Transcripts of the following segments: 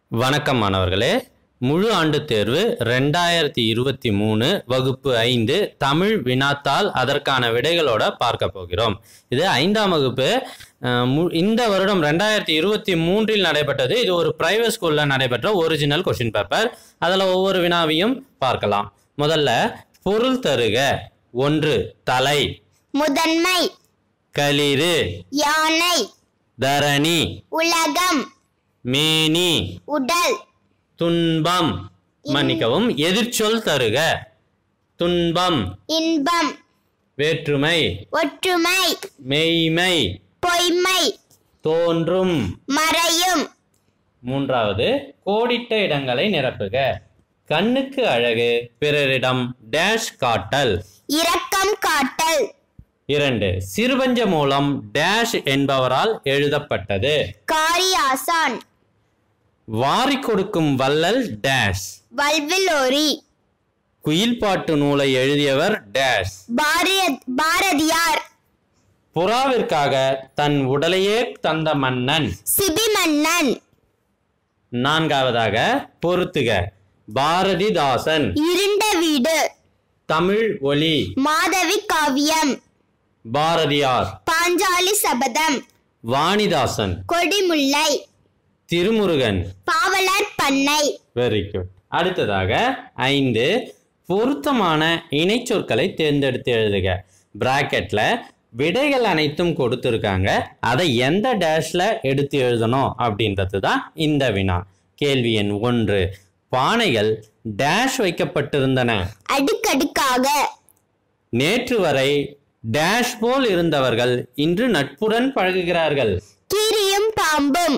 வணக்கம் மாணவர்களே முழு ஆண்டு தேர்வு ரெண்டாயிரத்தி இருபத்தி மூணு வகுப்பு ஐந்து தமிழ் வினாத்தாள் அதற்கான விடைகளோட பார்க்க போகிறோம் இது ஐந்தாம் வகுப்பு அஹ், மு- இந்த வருடம் ரெண்டாயிரத்தி இருபத்தி மூன்றில் நடைபெற்றது இது ஒரு பிரைவேட் ஸ்கூலில் நடைபெற்ற ஒரிஜினல் கொஷின் பேப்பர் அதில் ஒவ்வொரு வினாவையும் பார்க்கலாம் முதல்ல பொருள் தருக ஒன்று தலை முதன்மை களிறு யானை தரணி உலகம் மேனி உடல் துன்பம் மன்னிக்கவும் எதிர்ச்சொல் தருக துன்பம் இன்பம் வேற்றுமை ஒற்றுமை மெய்மை பொய்மை தோன்றும் மறையும் மூன்றாவது கோடிட்ட இடங்களை நிரப்புக கண்ணுக்கு அழகு பிறரிடம் டேஷ் காட்டல் இரக்கம் காட்டல் இரண்டு சிறுபஞ்ச மூலம் டேஷ் என்பவரால் எழுதப்பட்டது காரியாசான் வாரி கொடுக்கும் வள்ளல் டேஷ் வல்விலோரி குயில் பாட்டு நூலை எழுதியவர் டேஷ் பாரதி பாரதியார் புறாவிற்காக தன் உடலையே தந்த மன்னன் சிபிமன்னன் நான்காவதாக பொருத்துக பாரதிதாசன் இருண்ட வீடு தமிழ் ஒலி மாதவி காவியம் பாரதியார் பாஞ்சாலி சபதம் வாணிதாசன் கொடிமுல்லை திருமுருகன் பாவலர் பண்ணை வெரி குட் அடுத்ததாக ஐந்து பொருத்தமான இணைச்சொற்களை தேர்ந்தெடுத்து எழுதுக பிராக்கெட்ல விடைகள் அனைத்தும் கொடுத்துருக்காங்க அதை எந்த டேஷ்ல எடுத்து எழுதணும் அப்படின்றது தான் இந்த வினா கேள்வி எண் ஒன்று பானைகள் டேஷ் வைக்கப்பட்டிருந்தன அடுக்கடுக்காக நேற்று வரை டேஷ் போல் இருந்தவர்கள் இன்று நட்புடன் பழகுகிறார்கள் கீரியும் பாம்பும்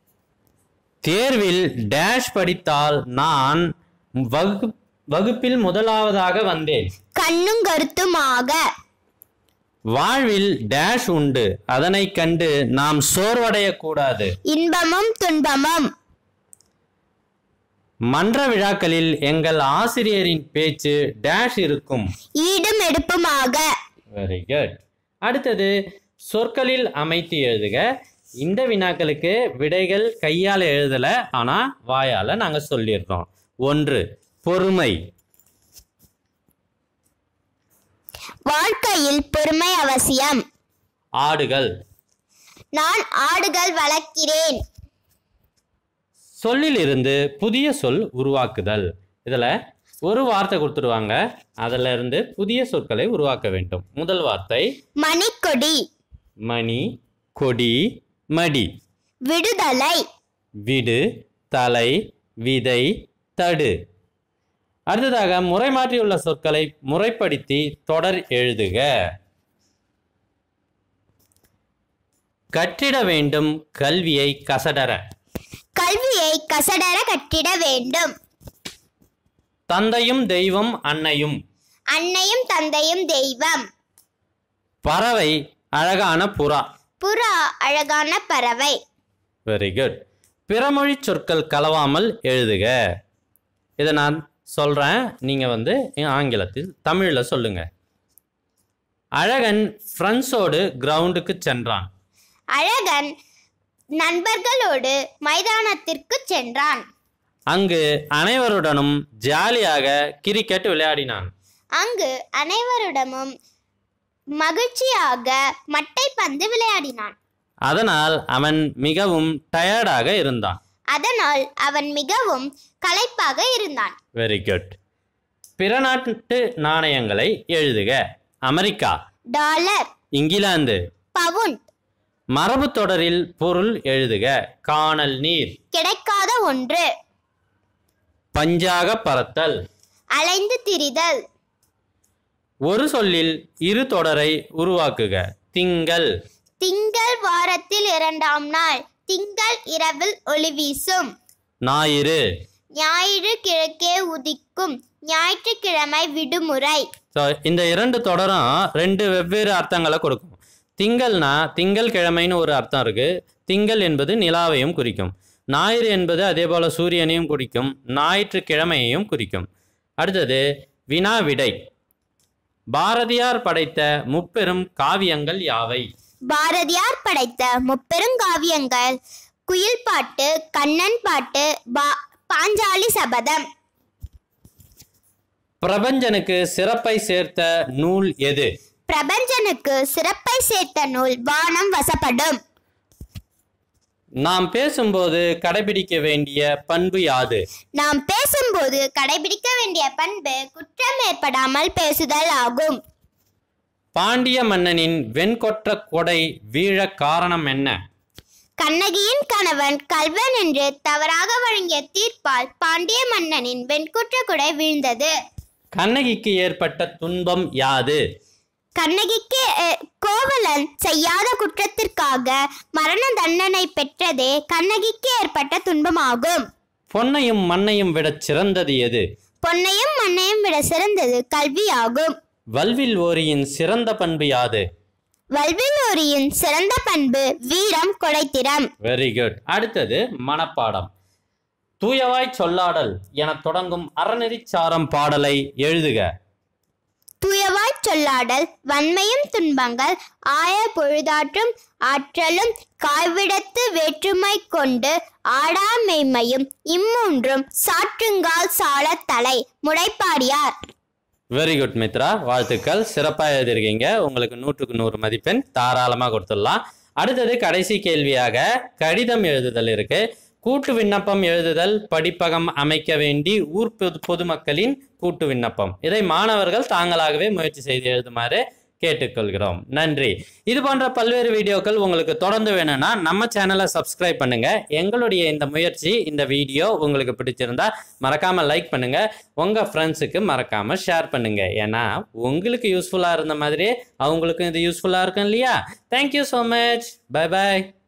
தேர்வில் டேஷ் படித்தால் நான் வகு வகுப்பில் முதலாவதாக வந்தேன் கண்ணும் கருத்துமாக வாழ்வில் டேஷ் உண்டு அதனை கண்டு நாம் சோர்வடையக்கூடாது இன்பமும் துன்பமும் மன்ற விழாக்களில் எங்கள் ஆசிரியரின் பேச்சு டேஷ் இருக்கும் ஈடும் எடுப்புமாக வெரி குட் அடுத்தது சொற்களில் அமைத்து எழுதுக இந்த வினாக்களுக்கு விடைகள் கையால் எழுதல ஆனா வாயால நாங்க சொல்லிடுறோம் ஒன்று பொறுமை வாழ்க்கையில் பொறுமை அவசியம் ஆடுகள் நான் ஆடுகள் வளர்க்கிறேன் சொல்லில் இருந்து புதிய சொல் உருவாக்குதல் இதுல ஒரு வார்த்தை கொடுத்துருவாங்க அதுல இருந்து புதிய சொற்களை உருவாக்க வேண்டும் முதல் வார்த்தை மணிக்கொடி மணி கொடி மடி விடுதலை விடு தலை விதை தடு அடுத்ததாக முறை மாற்றியுள்ள சொற்களை முறைப்படுத்தி தொடர் எழுதுக கற்றிட வேண்டும் கல்வியை கசடர கல்வியை கசடர கட்டிட வேண்டும் தந்தையும் தெய்வம் அன்னையும் அன்னையும் தந்தையும் தெய்வம் பறவை அழகான புறா புறா அழகான பறவை வெரி குட் பிறமொழி சொற்கள் கலவாமல் எழுதுக இதை நான் சொல்கிறேன் நீங்கள் வந்து ஆங்கிலத்தில் தமிழில் சொல்லுங்க அழகன் ஃப்ரெண்ட்ஸோடு கிரவுண்டுக்கு சென்றான் அழகன் நண்பர்களோடு மைதானத்திற்கு சென்றான் அங்கு அனைவருடனும் ஜாலியாக கிரிக்கெட் விளையாடினான் அங்கு அனைவரிடமும் மகிழ்ச்சியாக மட்டை பந்து விளையாடினான் அதனால் அவன் மிகவும் டயர்டாக இருந்தான் அதனால் அவன் மிகவும் களைப்பாக இருந்தான் வெரி குட் பிற நாட்டு நாணயங்களை எழுதுக அமெரிக்கா டாலர் இங்கிலாந்து பவுண்ட் மரபு தொடரில் பொருள் எழுதுக காணல் நீர் கிடைக்காத ஒன்று பஞ்சாக பறத்தல் அலைந்து திரிதல் ஒரு சொல்லில் இரு தொடரை உருவாக்குக திங்கள் திங்கள் வாரத்தில் இரண்டாம் நாள் திங்கள் இரவில் ஒளி வீசும் ஞாயிறு ஞாயிறு கிழக்கே உதிக்கும் ஞாயிற்றுக்கிழமை விடுமுறை ஸோ இந்த இரண்டு தொடரும் ரெண்டு வெவ்வேறு அர்த்தங்களை கொடுக்கும் திங்கள்னா திங்கள் கிழமைன்னு ஒரு அர்த்தம் இருக்கு திங்கள் என்பது நிலாவையும் குறிக்கும் ஞாயிறு என்பது அதே போல சூரியனையும் குறிக்கும் ஞாயிற்றுக்கிழமையையும் குறிக்கும் அடுத்தது வினா விடை பாரதியார் படைத்த முப்பெரும் காவியங்கள் யாவை பாரதியார் படைத்த முப்பெருங்காவியங்கள் குயில் பாட்டு கண்ணன் பாட்டு பா- பாஞ்சாலி சபதம் பிரபஞ்சனுக்கு சிறப்பை சேர்த்த நூல் எது பிரபஞ்சனுக்கு சிறப்பை சேர்த்த நூல் வானம் வசப்படும் நாம் பேசும்போது கடைபிடிக்க வேண்டிய பண்பு யாது நாம் பேசும்போது கடைபிடிக்க வேண்டிய பண்பு குற்றம் ஏற்படாமல் பேசுதல் ஆகும் பாண்டிய மன்னனின் வெண்கொற்ற கொடை வீழ காரணம் என்ன கண்ணகியின் கணவன் கல்வன் என்று தவறாக வழங்கிய தீர்ப்பால் பாண்டிய மன்னனின் வெண்குற்ற குடை வீழ்ந்தது கண்ணகிக்கு ஏற்பட்ட துன்பம் யாது கண்ணகிக்கு அஹ், கோவலன் செய்யாத குற்றத்திற்காக மரண தண்டனை பெற்றதே கண்ணகிக்கு ஏற்பட்ட துன்பமாகும் பொன்னையும் மண்ணையும் விடச் சிறந்தது எது பொன்னையும் மண்ணையும் விட சிறந்தது கல்வியாகும் வல்வில் ஓரியின் சிறந்த பண்பு யாது வல்விலோரியின் சிறந்த பண்பு வீரம் கொடைத்திறம் வெரி குட் அடுத்தது மனப்பாடம் தூயவாய் சொல்லாடல் என தொடங்கும் அறநெறிச்சாரம் பாடலை எழுதுக தூயவாய்ச் சொல்லாடல் வன்மையும் துன்பங்கள் ஆய பொழுதாற்றும் ஆற்றலும் காய்விடத்து வேற்றுமை கொண்டு ஆடாமெய்மையும் இம்மூன்றும் சாற்றுங்கால் சாலத் தலை முளைப்பாடியார் வெரி குட் மித்ரா வாழ்த்துக்கள் சிறப்பாக எழுதியிருக்கீங்க உங்களுக்கு நூற்றுக்கு நூறு மதிப்பெண் தாராளமாக கொடுத்துடலாம் அடுத்தது கடைசி கேள்வியாக கடிதம் எழுதுதல் இருக்கு கூட்டு விண்ணப்பம் எழுதுதல் படிப்பகம் அமைக்க வேண்டி ஊர் பொது பொதுமக்களின் கூட்டு விண்ணப்பம் இதை மாணவர்கள் தாங்களாகவே முயற்சி செய்து எழுதுமாறு கேட்டுக்கொள்கிறோம் நன்றி இது போன்ற பல்வேறு வீடியோக்கள் உங்களுக்கு தொடர்ந்து வேணும்னா நம்ம சேனலை சப்ஸ்கிரைப் பண்ணுங்க எங்களுடைய இந்த முயற்சி இந்த வீடியோ உங்களுக்கு பிடிச்சிருந்தா மறக்காம லைக் பண்ணுங்க உங்க ஃப்ரெண்ட்ஸுக்கு மறக்காம ஷேர் பண்ணுங்க ஏன்னா உங்களுக்கு யூஸ்ஃபுல்லா இருந்த மாதிரியே அவங்களுக்கும் இது யூஸ்ஃபுல்லா இருக்கும் இல்லையா தேங்க்யூ ஸோ மச் பை பாய்